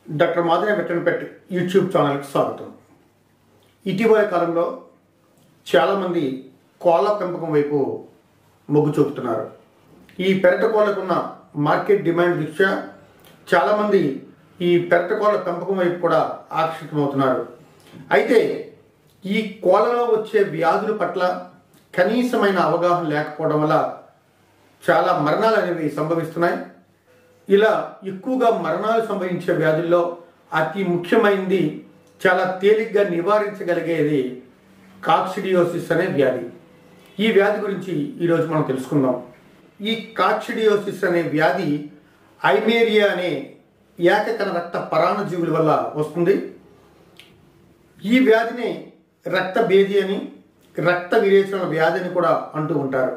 doctor మాదిన వెట్టనపెట్ YouTube ఛానల్కి స్వాగతం ఇటీవల కాలంలో చాలామంది కోళ్ళ పెంపకం వైపు మొగ్గు చూపుతున్నారు ఈ పెరట కోళ్ళకున్న మార్కెట్ డిమాండ్ దృష్ట్యా చాలామంది ఈ పెరట కోళ్ళ పెంపకం వైపు కూడా ఆకర్షితమవుతున్నారు అయితే ఈ కోళ్ళలో వచ్చే వ్యాధుల పట్ల కనీసమైన అవగాహన లేకపోవడం వల్ల చాలా మరణాలు అనేవి సంభవిస్తున్నాయి ఇలా ఎక్కువగా మరణాలు సంభవించే వ్యాధుల్లో అతి ముఖ్యమైనది చాలా తేలిగ్గా నివారించగలిగేది కాక్సిడియోసిస్ అనే వ్యాధి ఈ వ్యాధి గురించి ఈరోజు మనం తెలుసుకుందాం ఈ కాక్సిడియోసిస్ అనే వ్యాధి ఐమేరియా అనే ఏకకణ రక్త పరాణజీవుల వల్ల వస్తుంది ఈ వ్యాధిని రక్త భేది అని రక్త విరేచన వ్యాధి అని కూడా అంటూ ఉంటారు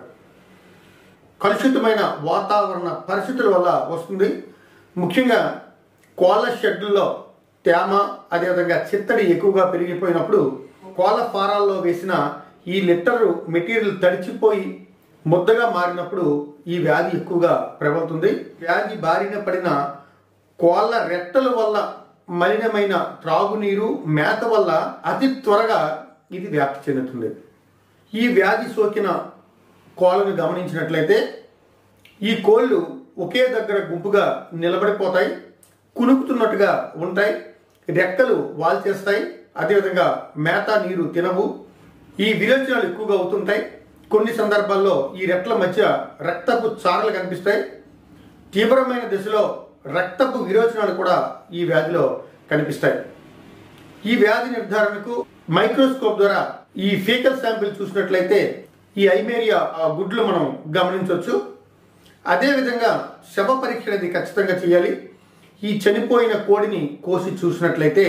కలుషితమైన వాతావరణ పరిస్థితుల వల్ల వస్తుంది ముఖ్యంగా కోళ్ళ షెడ్లలో తేమ అదేవిధంగా చిత్తడి ఎక్కువగా పెరిగిపోయినప్పుడు కోళ్ళ ఫారాల్లో వేసిన ఈ లిట్టరు మెటీరియల్ తడిచిపోయి ముద్దగా మారినప్పుడు ఈ వ్యాధి ఎక్కువగా ప్రబలుతుంది వ్యాధి బారిన పడిన కోళ్ళ రెట్టల వల్ల మలినమైన త్రాగునీరు మేత వల్ల అతి త్వరగా ఇది వ్యాప్తి చెందుతుంది ఈ వ్యాధి సోకిన కోళ్ళను గమనించినట్లయితే ఈ కోళ్ళు ఒకే దగ్గర గుంపుగా నిలబడిపోతాయి కునుకుతున్నట్టుగా ఉంటాయి రెక్కలు వాల్చేస్తాయి అదేవిధంగా మేత నీరు తినవు ఈ విరేచనాలు ఎక్కువగా అవుతుంటాయి కొన్ని సందర్భాల్లో ఈ రెట్ల మధ్య రక్తపు చారలు కనిపిస్తాయి తీవ్రమైన దశలో రక్తపు విరోచనాలు కూడా ఈ వ్యాధిలో కనిపిస్తాయి ఈ వ్యాధి నిర్ధారణకు మైక్రోస్కోప్ ద్వారా ఈ ఫీకల్ శాంపిల్ చూసినట్లయితే ఈ ఐమేరియా ఆ గుడ్లు మనం గమనించవచ్చు అదేవిధంగా శవ పరీక్ష అనేది ఖచ్చితంగా చేయాలి ఈ చనిపోయిన కోడిని కోసి చూసినట్లయితే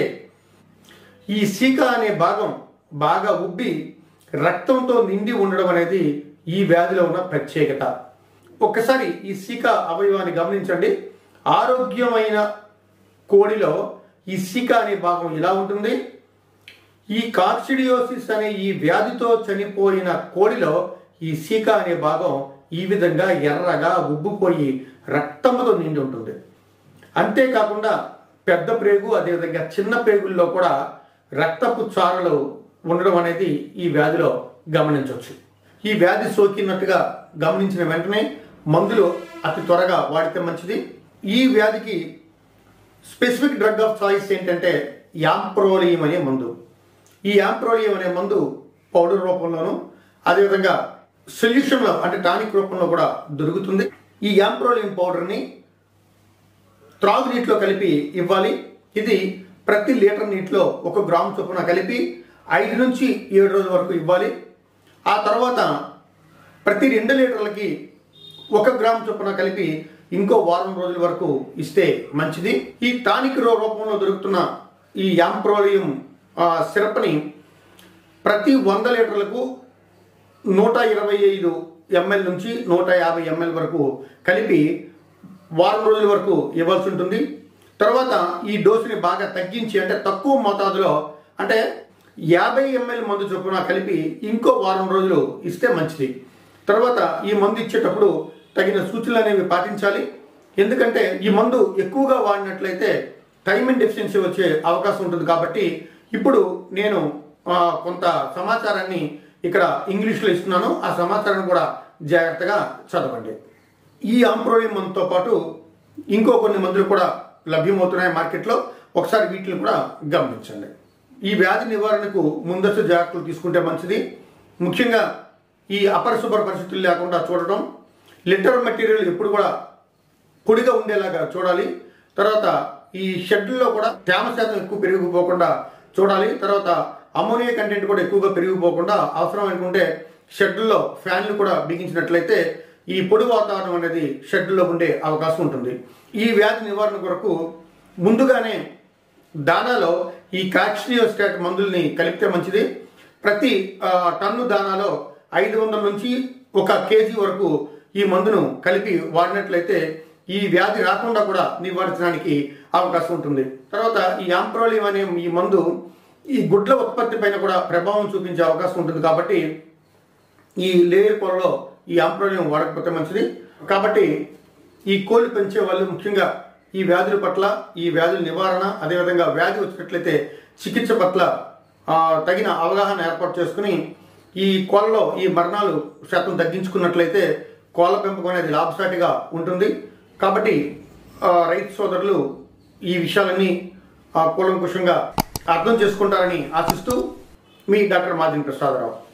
ఈ సీక అనే భాగం బాగా ఉబ్బి రక్తంతో నిండి ఉండడం అనేది ఈ వ్యాధిలో ఉన్న ప్రత్యేకత ఒక్కసారి ఈ సీక అవయవాన్ని గమనించండి ఆరోగ్యమైన కోడిలో ఈ సీక అనే భాగం ఇలా ఉంటుంది ఈ కాక్సిడియోసిస్ అనే ఈ వ్యాధితో చనిపోయిన కోడిలో ఈ సీక అనే భాగం ఈ విధంగా ఎర్రగా ఉబ్బిపోయి రక్తంతో నిండి ఉంటుంది అంతేకాకుండా పెద్ద ప్రేగు అదేవిధంగా చిన్న ప్రేగుల్లో కూడా రక్తపు చారలు ఉండడం అనేది ఈ వ్యాధిలో గమనించవచ్చు ఈ వ్యాధి సోకినట్టుగా గమనించిన వెంటనే మందులు అతి త్వరగా వాడితే మంచిది ఈ వ్యాధికి స్పెసిఫిక్ డ్రగ్ ఆఫ్ చాయిస్ ఏంటంటే యాంప్రోలియం అనే మందు ఈ యాంప్రోలియం అనే మందు పౌడర్ రూపంలోను అదేవిధంగా సొల్యూషన్లో అంటే టానిక్ రూపంలో కూడా దొరుకుతుంది ఈ యాంప్రోలియం పౌడర్ని త్రాగునీటిలో కలిపి ఇవ్వాలి ఇది ప్రతి లీటర్ నీటిలో ఒక గ్రామ్ చొప్పున కలిపి ఐదు నుంచి ఏడు రోజుల వరకు ఇవ్వాలి ఆ తర్వాత ప్రతి రెండు లీటర్లకి ఒక గ్రామ్ చొప్పున కలిపి ఇంకో వారం రోజుల వరకు ఇస్తే మంచిది ఈ టానిక్ రో రూపంలో దొరుకుతున్న ఈ యాంప్రోలియం ఆ, సిరప్ని ప్రతి వంద లీటర్లకు నూట ఇరవై ఐదు ఎంఎల్ నుంచి నూట యాభై ఎంఎల్ వరకు కలిపి వారం రోజుల వరకు ఇవ్వాల్సి ఉంటుంది తర్వాత ఈ డోసుని బాగా తగ్గించి అంటే తక్కువ మోతాదులో అంటే యాభై ఎంఎల్ మందు చొప్పున కలిపి ఇంకో వారం రోజులు ఇస్తే మంచిది తర్వాత ఈ మందు ఇచ్చేటప్పుడు తగిన సూచనలు అనేవి పాటించాలి ఎందుకంటే ఈ మందు ఎక్కువగా వాడినట్లయితే టైమింగ్ డెఫిషియన్సీ వచ్చే అవకాశం ఉంటుంది కాబట్టి ఇప్పుడు నేను ఆ, కొంత సమాచారాన్ని ఇక్కడ ఇంగ్లీష్లో ఇస్తున్నాను ఆ సమాచారాన్ని కూడా జాగ్రత్తగా చదవండి ఈ ఆంప్రోలియం మందుతో పాటు ఇంకో కొన్ని మందులు కూడా లభ్యమవుతున్నాయి మార్కెట్లో ఒకసారి వీటిని కూడా గమనించండి ఈ వ్యాధి నివారణకు ముందస్తు జాగ్రత్తలు తీసుకుంటే మంచిది ముఖ్యంగా ఈ అపరిశుభ్ర పరిస్థితులు లేకుండా చూడటం లిటర్ మెటీరియల్ ఎప్పుడు కూడా పొడిగా ఉండేలాగా చూడాలి తర్వాత ఈ షెడ్లలో కూడా తేమ శాతం ఎక్కువ పెరిగిపోకుండా చూడాలి తర్వాత అమోనియా కంటెంట్ కూడా ఎక్కువగా పెరిగిపోకుండా అవసరం అనుకుంటే షెడ్లలో ఫ్యాన్లు కూడా బిగించినట్లయితే ఈ పొడి వాతావరణం అనేది షెడ్లలో ఉండే అవకాశం ఉంటుంది ఈ వ్యాధి నివారణ కొరకు ముందుగానే దానాలో ఈ కాక్సియోస్టాట్ మందుల్ని కలిపితే మంచిది ప్రతి ఆ, టన్ను దానాలో ఐదు వందల నుంచి ఒక కేజీ వరకు ఈ మందును కలిపి వాడినట్లయితే ఈ వ్యాధి రాకుండా కూడా నివారించడానికి అవకాశం ఉంటుంది తర్వాత ఈ యాంప్రోలియం అనే ఈ మందు ఈ గుడ్ల ఉత్పత్తి పైన కూడా ప్రభావం చూపించే అవకాశం ఉంటుంది కాబట్టి ఈ లేయర్ పొరలో ఈ ఆంప్రోలియం వాడకపోతే మంచిది కాబట్టి ఈ కోళ్ళు పెంచే వాళ్ళు ముఖ్యంగా ఈ వ్యాధుల పట్ల ఈ వ్యాధుల నివారణ అదేవిధంగా వ్యాధి వచ్చినట్లయితే చికిత్స పట్ల ఆ, తగిన అవగాహన ఏర్పాటు చేసుకుని ఈ కోళ్ళలో ఈ మరణాలు శాతం తగ్గించుకున్నట్లయితే కోళ్ళ పెంపకం అనేది లాభసాటిగా ఉంటుంది కాబట్టి ఆ, రైతు సోదరులు ఈ విషయాలన్నీ ఆ, కూలంకుషంగా అర్థం చేసుకుంటారని ఆశిస్తూ మీ డాక్టర్ మాదిరి ప్రసాదరావు